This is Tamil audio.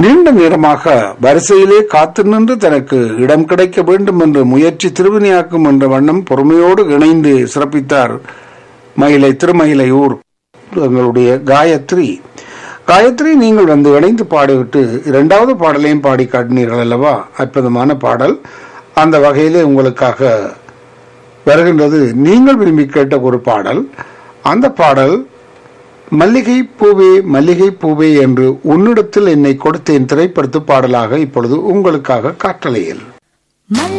நீண்ட நேரமாக வரிசையிலே காத்து நின்று தனக்கு இடம் கிடைக்க வேண்டும் என்று முயற்சி திருவினையாக்கும் என்ற வண்ணம் பொறுமையோடு இணைந்து சிறப்பித்தார் மயிலை திருமயிலை ஊர் எங்களுடைய காயத்ரி காயத்ரி நீங்கள் வந்து இணைந்து பாடிவிட்டு இரண்டாவது பாடலையும் பாடி காட்டினீர்கள் அல்லவா அற்புதமான பாடல் அந்த வகையிலே உங்களுக்காக வருகின்றது நீங்கள் விரும்பி கேட்ட ஒரு பாடல் அந்த பாடல் மல்லிகை பூவே மல்லிகை பூவே என்று உன்னிடத்தில் என்னை கொடுத்தேன் திரைப்படத்து பாடலாக இப்பொழுது உங்களுக்காக காற்றலையில்